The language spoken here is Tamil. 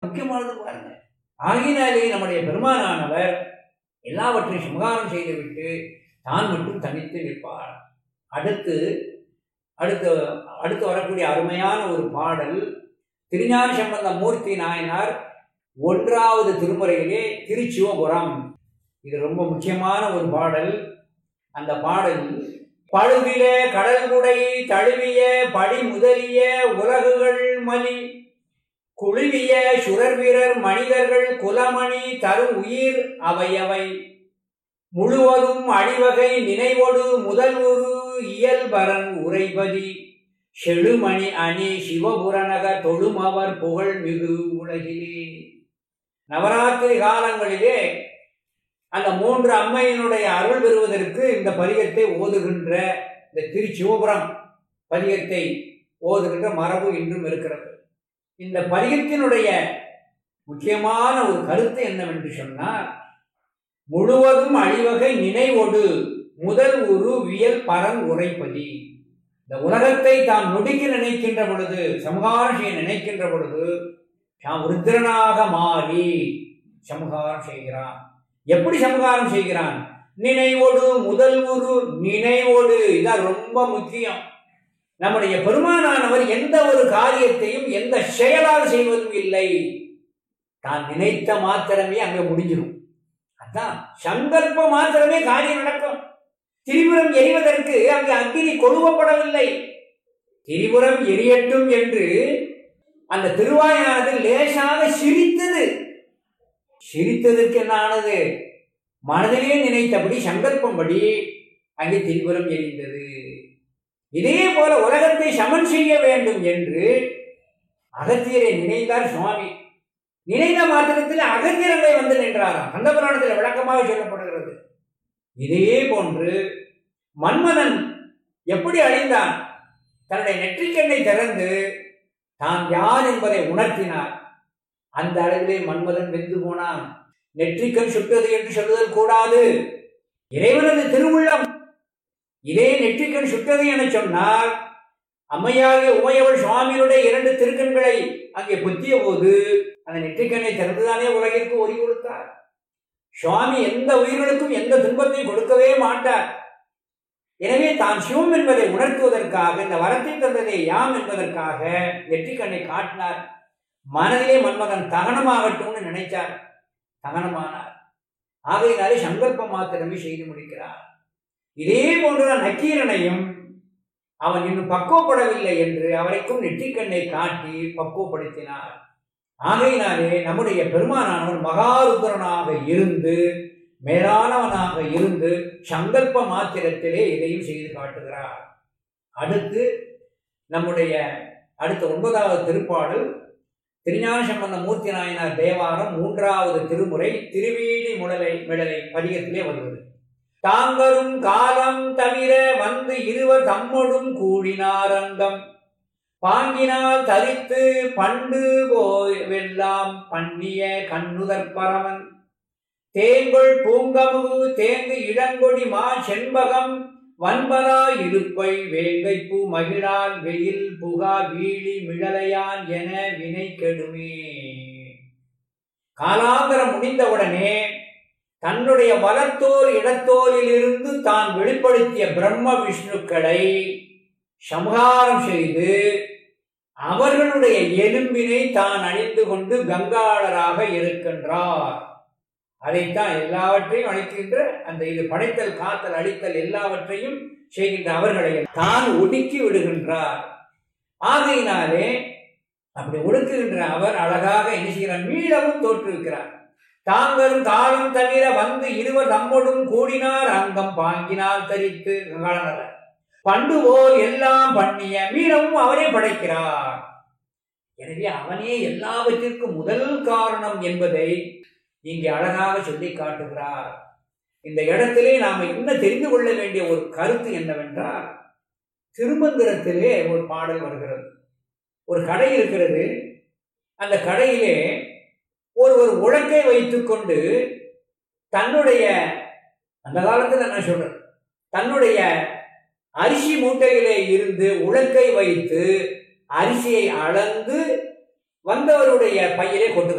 முக்கியமானது பாருங்க ஆகினாலே நம்முடைய பெருமானானவர் எல்லாவற்றையும் சமகாரம் செய்துவிட்டு தான் மட்டும் தனித்து நிற்பார் அடுத்து அடுத்து அடுத்து வரக்கூடிய அருமையான ஒரு பாடல் திருஞான சம்பந்த மூர்த்தி நாயனார் ஒன்றாவது திருமுறையிலே திருச்சிவபுரம் இது ரொம்ப முக்கியமான ஒரு பாடல் அந்த பாடல் பழுவில கடல்குடை தழுவிய படி முதலிய உலகுகள் மலி குழுவிய சுரர்வீரர் மனிதர்கள் குலமணி தரும் உயிர் அவையவை முழுவதும் அடிவகை நினைவொடு முதல் ஒரு இயல்பரன் உரைபதி செழுமணி அணி சிவபுரநக தொழுமவர் புகழ் மிகு உலகிலே நவராத்திரி காலங்களிலே அந்த மூன்று அம்மையினுடைய அருள் பெறுவதற்கு இந்த பதிகத்தை ஓதுகின்ற இந்த திருச்சிவபுரம் பதிகத்தை ஓதுகின்ற மரபு இன்றும் இருக்கிறது இந்த பதிகத்தினுடைய முக்கியமான ஒரு கருத்து என்னவென்று சொன்னால் முழுவதும் அழிவகை நினைவொடு முதல் உரு வியல் பரன் உரைப்பதி இந்த உலகத்தை தாம் நொடிக்க நினைக்கின்ற பொழுது சமகாரம் செய்ய நினைக்கின்ற பொழுது தாம் ருத்ரனாக மாறி சமகாரம் செய்கிறான் எப்படி சமகாரம் செய்கிறான் நினைவோடு முதல் உரு நினைவோடு இதான் ரொம்ப முக்கியம் நம்முடைய பெருமானானவர் எந்த ஒரு காரியத்தையும் எந்த செயலால் செய்வதும் இல்லை தான் நினைத்த மாத்திரமே அங்க முடிஞ்சிடும் அதான் சங்கல்ப மாத்திரமே காரியம் நடக்கும் திரிபுரம் எரிவதற்கு அங்கு அக்கினி கொழுவப்படவில்லை திரிபுரம் எரியட்டும் என்று அந்த திருவாயானது லேசாக சிரித்தது சிரித்ததற்கு என்ன ஆனது மனதிலே நினைத்தபடி சங்கல்பம்படி அங்கே திரிபுரம் எரிந்தது இதே போல உலகத்தை சமன் செய்ய வேண்டும் என்று அகத்தியரை நினைந்தார் சுவாமி நினைந்த மாத்திரத்தில் அகத்தியரங்களை வந்து நின்றாராம் கந்த புராணத்தில் விளக்கமாக சொல்லப்படுகிறது இதே போன்று மன்மதன் எப்படி அழிந்தான் தன்னுடைய நெற்றிக்கண்ணை திறந்து தான் யார் என்பதை உணர்த்தினார் அந்த அளவிலே மன்மதன் வெந்து போனான் நெற்றிக்கண் சுட்டது என்று சொல்லுதல் கூடாது இறைவனது திருவுள்ளம் இதே நெற்றிக்கண் சுட்டது என சொன்னால் அம்மையாகிய உமையவள் சுவாமியுடைய இரண்டு திருக்கண்களை அங்கே புத்திய போது அந்த நெற்றிக்கண்ணை திறந்துதானே உலகிற்கு ஒளி கொடுத்தார் சுவாமி எந்த உயிர்களுக்கும் எந்த துன்பத்தையும் கொடுக்கவே மாட்டார் எனவே தான் சிவம் என்பதை உணர்த்துவதற்காக இந்த வரத்தை தந்ததை யாம் என்பதற்காக நெற்றிக்கண்ணை காட்டினார் மனதிலே மன்மகன் தகனமாகட்டும்னு நினைச்சார் தகனமானார் ஆகையினாலே சங்கல்பம் மாத்திரமே செய்து முடிக்கிறார் இதே போன்றுதான் நக்கீரனையும் அவன் இன்னும் பக்குவப்படவில்லை என்று அவரைக்கும் நெற்றிக்கண்ணை காட்டி பக்குவப்படுத்தினார் ஆகையினாலே நம்முடைய பெருமானானவர் மகாருத்ரனாக இருந்து மேலானவனாக இருந்து சங்கல்ப மாத்திரத்திலே இதையும் செய்து காட்டுகிறார் அடுத்து நம்முடைய அடுத்த ஒன்பதாவது திருப்பாடல் திருஞான சம்பந்த மூர்த்தி நாயனார் தேவாரம் மூன்றாவது திருமுறை திருவீடி முடலை மிடலை பதிகத்திலே வருவது தாங்கரும் காலம் தவிர வந்து இருவர் தம்மொடும் கூடினாரங்கம் பாங்கினால் தரித்து பண்டு போவெல்லாம் பண்ணிய கண்ணுதற் பரமன் தேங்கொள் பூங்கமுகு தேங்கு இளங்கொடி மா செண்பகம் வன்பரா இருப்பை வேங்கை பூ மகிழால் வெயில் புகா வீழி மிழலையான் என வினை கெடுமே காலாந்தரம் முடிந்தவுடனே தன்னுடைய வலத்தோல் இடத்தோலிலிருந்து தான் வெளிப்படுத்திய பிரம்ம விஷ்ணுக்களை சம்ஹாரம் செய்து அவர்களுடைய எலும்பினை தான் அணிந்து கொண்டு கங்காளராக இருக்கின்றார் அதைத்தான் எல்லாவற்றையும் அழிக்கின்ற அந்த இது படைத்தல் காத்தல் அழித்தல் எல்லாவற்றையும் செய்கின்ற அவர்களை தான் ஒடுக்கி விடுகின்றார் ஆகையினாலே அப்படி ஒடுக்குகின்ற அவர் அழகாக என்ன செய்கிறார் மீளவும் தோற்றுவிக்கிறார் தாங்களும் காலம் தவிர வந்து இருவர் நம்மோடும் கூடினார் அங்கம் பாங்கினால் தரித்து கங்காளர் பண்டு போல் எல்லாம் பண்ணிய மீளவும் அவரே படைக்கிறார் எனவே அவனே எல்லாவற்றிற்கும் முதல் காரணம் என்பதை இங்கே அழகாக சொல்லி காட்டுகிறார் இந்த இடத்திலே நாம இன்னும் தெரிந்து கொள்ள வேண்டிய ஒரு கருத்து என்னவென்றால் திருமந்திரத்திலே ஒரு பாடல் வருகிறது ஒரு கடை இருக்கிறது அந்த கடையிலே ஒரு ஒரு உலக்கை வைத்துக்கொண்டு தன்னுடைய அந்த காலத்தில் என்ன சொல்றது தன்னுடைய அரிசி மூட்டையிலே இருந்து உலக்கை வைத்து அரிசியை அளந்து வந்தவருடைய பையிலே கொண்டு